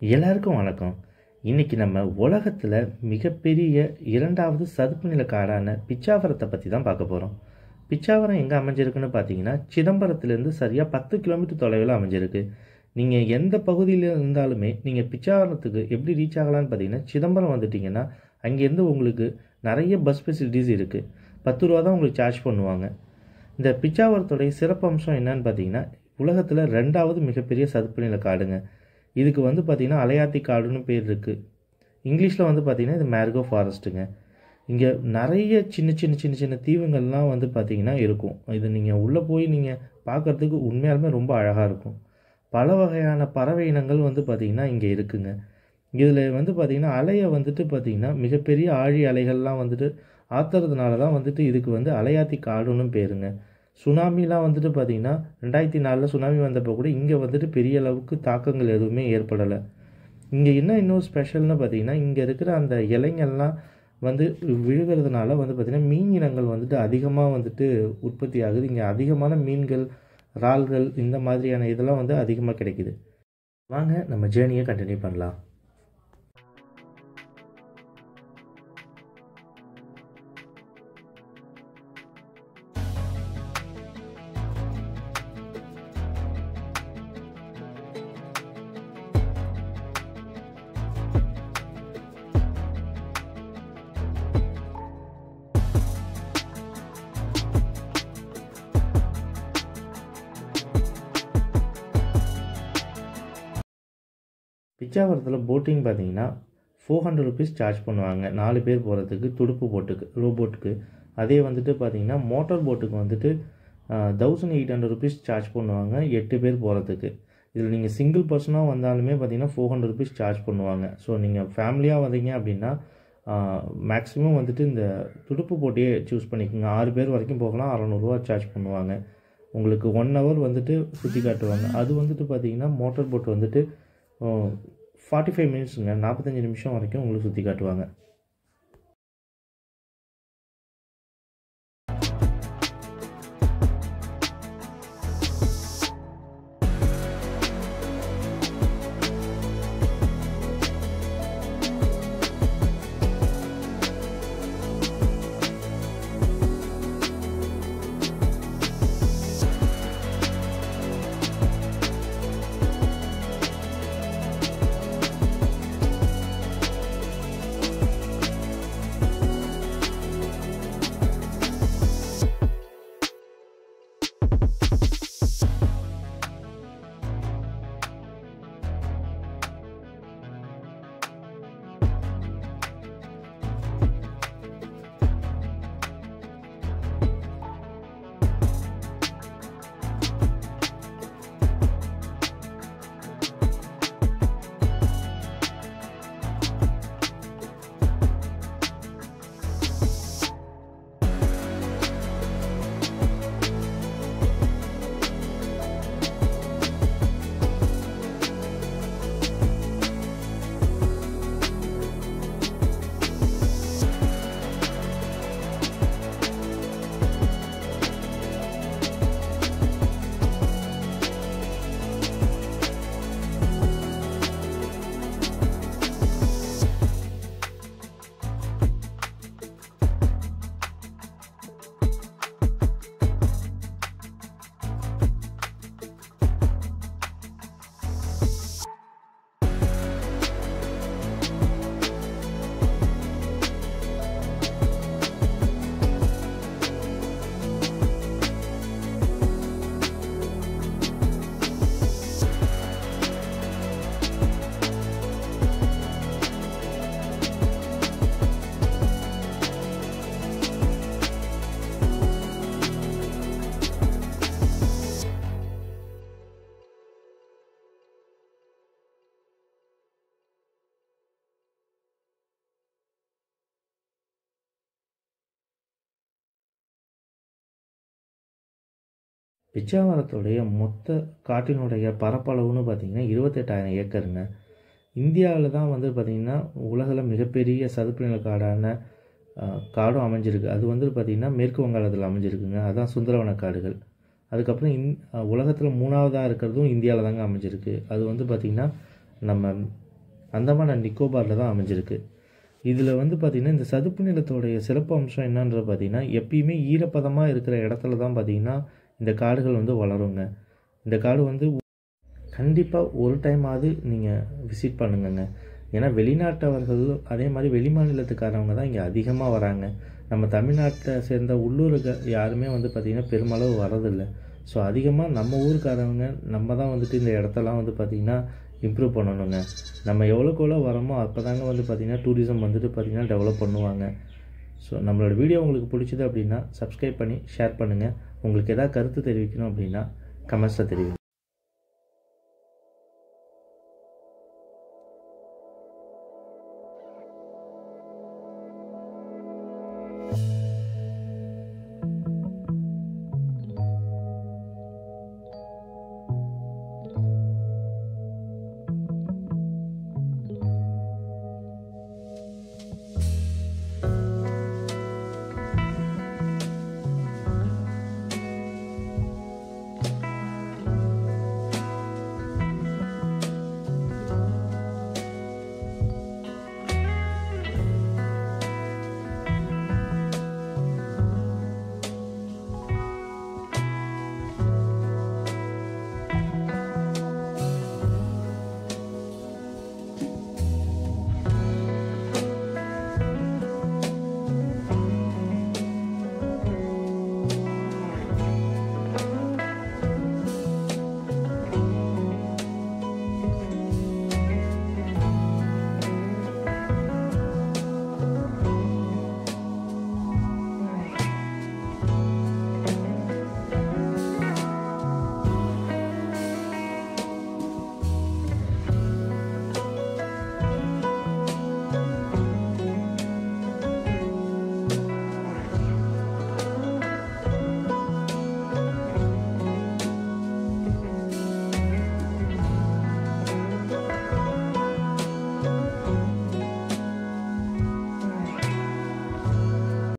எல்லாருக்கும் வணக்கம் இன்னைக்கு நம்ம உலகத்தில் மிகப்பெரிய இரண்டாவது சதுப்பு நில காடான பிச்சாவரத்தை பற்றி தான் பார்க்க போகிறோம் பிச்சாவரம் எங்கே அமைஞ்சிருக்குன்னு பார்த்தீங்கன்னா சிதம்பரத்துலேருந்து சரியாக பத்து கிலோமீட்டர் தொலைவில் அமைஞ்சிருக்கு நீங்கள் எந்த பகுதியில் இருந்தாலுமே நீங்கள் பிச்சாவரத்துக்கு எப்படி ரீச் ஆகலான்னு பார்த்தீங்கன்னா சிதம்பரம் வந்துட்டிங்கன்னா அங்கேருந்து உங்களுக்கு நிறைய பஸ் ஃபெசிலிட்டிஸ் இருக்குது பத்து ரூபா தான் உங்களுக்கு சார்ஜ் பண்ணுவாங்க இந்த பிச்சாவரத்துடைய சிறப்பம்சம் என்னன்னு பார்த்தீங்கன்னா உலகத்தில் ரெண்டாவது மிகப்பெரிய சதுப்பு நில காடுங்க இதுக்கு வந்து பார்த்திங்கன்னா அலையாத்தி காடுன்னு பேர் இருக்குது இங்கிலீஷில் வந்து பார்த்திங்கன்னா இது மேர்கோ ஃபாரஸ்ட்டுங்க இங்கே நிறைய சின்ன சின்ன சின்ன சின்ன தீவுங்கள்லாம் வந்து பார்த்திங்கன்னா இருக்கும் இது நீங்கள் உள்ளே போய் நீங்கள் பார்க்குறதுக்கு உண்மையாலுமே ரொம்ப அழகாக இருக்கும் பல வகையான பறவை இனங்கள் வந்து பார்த்திங்கன்னா இங்கே இருக்குங்க இதில் வந்து பார்த்திங்கன்னா அலையை வந்துட்டு பார்த்திங்கன்னா மிகப்பெரிய ஆழி அலைகள்லாம் வந்துட்டு ஆத்துறதுனால தான் வந்துட்டு இதுக்கு வந்து அலையாத்தி காடுன்னு பேருங்க சுனாமிலாம் வந்துட்டு பார்த்திங்கன்னா ரெண்டாயிரத்தி நாலில் சுனாமி வந்தப்போ கூட இங்கே வந்துட்டு பெரிய அளவுக்கு தாக்கங்கள் எதுவுமே ஏற்படலை இங்கே என்ன இன்னொரு ஸ்பெஷல்னு பார்த்தீங்கன்னா இங்கே இருக்கிற அந்த இலைங்கள்லாம் வந்து விழுகிறதுனால வந்து பார்த்திங்கன்னா மீன் இனங்கள் வந்துட்டு அதிகமாக வந்துட்டு உற்பத்தி ஆகுது இங்கே அதிகமான மீன்கள் இறால்கள் இந்த மாதிரியான இதெல்லாம் வந்து அதிகமாக கிடைக்குது வாங்க நம்ம ஜேர்னியை கண்டினியூ பண்ணலாம் பிச்சாவரத்தில் போட்டிங் பார்த்தீங்கன்னா ஃபோர் ஹண்ட்ரட் ருபீஸ் சார்ஜ் பண்ணுவாங்க நாலு பேர் போகிறதுக்கு துடுப்பு போட்டுக்கு ரோபோட்டுக்கு அதே வந்துட்டு பார்த்தீங்கன்னா மோட்டார் போட்டுக்கு வந்துட்டு thousand eight hundred rupees charge பண்ணுவாங்க எட்டு பேர் போகிறதுக்கு இதில் நீங்கள் சிங்கிள் பர்சனாக வந்தாலுமே பார்த்தீங்கன்னா ஃபோர் ஹண்ட்ரட் ருபீஸ் சார்ஜ் பண்ணுவாங்க ஸோ நீங்கள் ஃபேமிலியாக வந்தீங்க அப்படின்னா மேக்ஸிமம் வந்துட்டு இந்த துடுப்பு போட்டியே சூஸ் பண்ணிக்கோங்க ஆறு பேர் வரைக்கும் போகலாம் அறநூறுவா சார்ஜ் பண்ணுவாங்க உங்களுக்கு ஒன் ஹவர் வந்துட்டு சுற்றி காட்டுவாங்க அது வந்துட்டு பார்த்தீங்கன்னா மோட்டார் போட் வந்துட்டு ஃபார்ட்டி ஃபைவ் மினிட்ஸுங்க நாற்பத்தஞ்சு நிமிஷம் வரைக்கும் உங்களுக்கு சுற்றி காட்டுவாங்க பிச்சாவரத்துடைய மொத்த காட்டினுடைய பரப்பளவுன்னு பார்த்தீங்கன்னா இருபத்தெட்டாயிரம் ஏக்கருங்க இந்தியாவில் தான் வந்து பார்த்திங்கன்னா உலகில் மிகப்பெரிய சதுப்பு நில காடான அஹ், காடும் அமைஞ்சிருக்கு அது வந்து பார்த்திங்கன்னா மேற்கு வங்காளத்தில் அமைஞ்சிருக்குங்க அதான் சுந்தரவன காடுகள் அதுக்கப்புறம் இந் உலகத்தில் மூணாவதாக இருக்கிறதும் இந்தியாவில் தாங்க அமைஞ்சிருக்கு அது வந்து பார்த்திங்கன்னா நம்ம அந்தமான் அண்ட் நிக்கோபாரில் தான் அமைஞ்சிருக்கு இதில் வந்து பார்த்திங்கன்னா இந்த சதுப்பு நிலத்தோடைய சிறப்பு அம்சம் என்னன்றது பார்த்திங்கன்னா எப்பயுமே ஈரப்பதமாக இருக்கிற இடத்துல தான் பார்த்திங்கன்னா இந்த காடுகள் வந்து வளருங்க இந்த காடு வந்து கண்டிப்பாக ஒரு டைமாவது நீங்கள் விசிட் பண்ணுங்கங்க ஏன்னா வெளிநாட்டவர்கள் அதே மாதிரி வெளிமாநிலத்துக்காரவங்க தான் இங்கே அதிகமாக வராங்க நம்ம தமிழ்நாட்டை சேர்ந்த உள்ளூருக்கு யாருமே வந்து பார்த்திங்கன்னா பெருமளவு வரதில்லை ஸோ அதிகமாக நம்ம ஊருக்காரவங்க நம்ம தான் வந்துட்டு இந்த இடத்தெல்லாம் வந்து பார்த்திங்கன்னா இம்ப்ரூவ் பண்ணணுங்க நம்ம எவ்வளோக்கு எவ்வளோ வரோமோ அப்போ தாங்க வந்து பார்த்திங்கன்னா டூரிசம் வந்துட்டு பார்த்திங்கன்னா டெவலப் பண்ணுவாங்க ஸோ நம்மளோட வீடியோ உங்களுக்கு பிடிச்சது அப்படின்னா சப்ஸ்கிரைப் பண்ணி ஷேர் பண்ணுங்கள் உங்களுக்கு எதாவது கருத்து தெரிவிக்கணும் அப்படின்னா கமெண்ட்ஸில் தெரிவிங்க